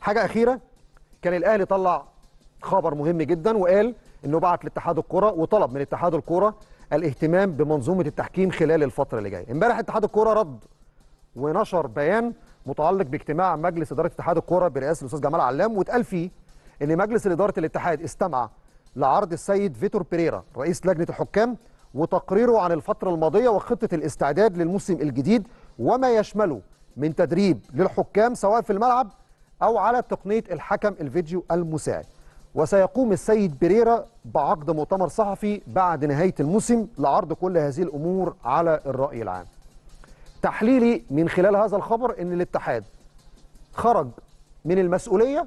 حاجه اخيره كان الاهلي طلع خبر مهم جدا وقال انه بعت لاتحاد الكره وطلب من اتحاد الكره الاهتمام بمنظومه التحكيم خلال الفتره اللي جايه امبارح اتحاد الكره رد ونشر بيان متعلق باجتماع مجلس اداره اتحاد الكره برئاسه الاستاذ جمال علام واتقال فيه ان مجلس اداره الاتحاد استمع لعرض السيد فيتور بيريرا رئيس لجنه الحكام وتقريره عن الفتره الماضيه وخطه الاستعداد للموسم الجديد وما يشمله من تدريب للحكام سواء في الملعب او على تقنيه الحكم الفيديو المساعد وسيقوم السيد بيريرا بعقد مؤتمر صحفي بعد نهايه الموسم لعرض كل هذه الامور على الراي العام تحليلي من خلال هذا الخبر ان الاتحاد خرج من المسؤوليه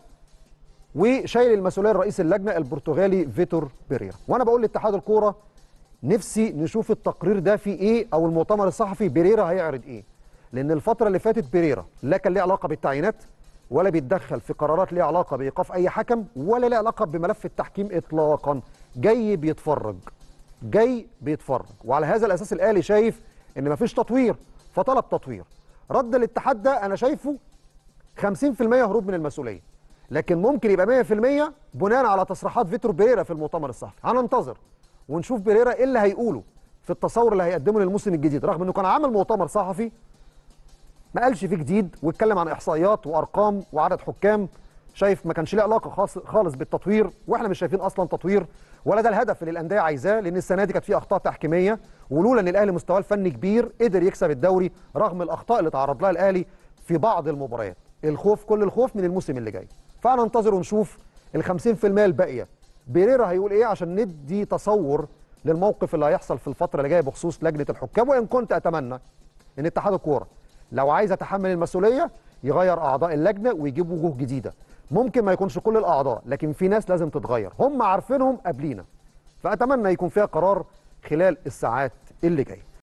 وشايل المسؤوليه رئيس اللجنه البرتغالي فيتور بيريرا وانا بقول لاتحاد الكوره نفسي نشوف التقرير ده فيه ايه او المؤتمر الصحفي بيريرا هيعرض ايه لان الفتره اللي فاتت بيريرا لا كان ليه علاقه بالتعيينات ولا بيتدخل في قرارات ليها علاقه بايقاف اي حكم ولا ليه علاقه بملف التحكيم اطلاقا جاي بيتفرج جاي بيتفرج وعلى هذا الاساس الاهلي شايف ان مفيش تطوير فطلب تطوير رد الاتحاد ده انا شايفه 50% هروب من المسؤوليه لكن ممكن يبقى 100% بناء على تصريحات فيتور بيريرا في المؤتمر الصحفي هننتظر ونشوف بيريرا ايه اللي هيقوله في التصور اللي هيقدمه للموسم الجديد رغم انه كان عامل مؤتمر صحفي ما قالش فيه جديد واتكلم عن احصائيات وارقام وعدد حكام شايف ما كانش ليه علاقه خالص خالص بالتطوير واحنا مش شايفين اصلا تطوير ولا ده الهدف اللي الانديه عايزاه لان السنه دي كانت فيه اخطاء تحكيميه ولولا ان الاهلي مستواه الفني كبير قدر يكسب الدوري رغم الاخطاء اللي تعرض لها الاهلي في بعض المباريات الخوف كل الخوف من الموسم اللي جاي فهننتظر ونشوف ال 50% الباقيه بيريرا هيقول ايه عشان ندي تصور للموقف اللي هيحصل في الفتره اللي جايه بخصوص لجنه الحكام وان كنت اتمنى ان اتحاد الكوره لو عايز يتحمل المسؤوليه يغير اعضاء اللجنه ويجيب وجوه جديده ممكن ما يكونش كل الاعضاء لكن في ناس لازم تتغير هم عارفينهم قبلينا فاتمنى يكون فيها قرار خلال الساعات اللي جايه